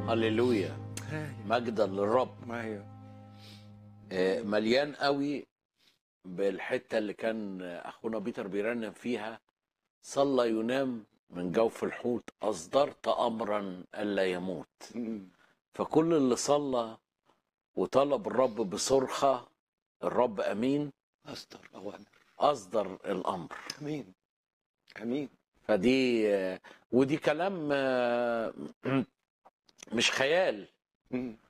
هللويا هاي مجدا للرب معايا آه، مليان قوي بالحته اللي كان اخونا بيتر بيرنم فيها صلى ينام من جوف الحوت اصدرت امرا الا يموت مم. فكل اللي صلى وطلب الرب بصرخه الرب امين اصدر اوامر اصدر الامر امين امين فدي ودي كلام آه، مش خيال مم.